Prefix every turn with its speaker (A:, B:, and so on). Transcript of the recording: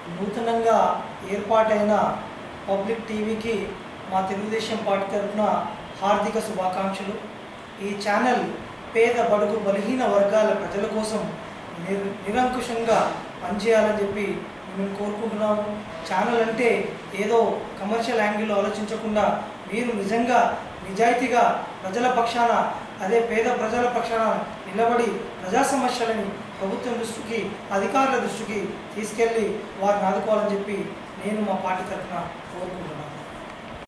A: నూతనంగా ఏర్పాటైన పబ్లిక్ టీవీకి మా తెలుగుదేశం పార్టీ తరఫున హార్దిక శుభాకాంక్షలు ఈ ఛానల్ పేద బడుగు బలహీన వర్గాల ప్రజల కోసం నిర్ నిరంకుశంగా పనిచేయాలని చెప్పి మేము కోరుకుంటున్నాము ఛానల్ అంటే ఏదో కమర్షియల్ యాంగిల్లో ఆలోచించకుండా మీరు నిజంగా నిజాయితీగా ప్రజల పక్షాన అదే పేద ప్రజల పక్షాన నిలబడి ప్రజా సమస్యలని ప్రభుత్వం దృష్టికి అధికారుల దృష్టికి తీసుకెళ్ళి వారిని ఆదుకోవాలని చెప్పి నేను మా పార్టీ తరఫున కోరుకుంటున్నాను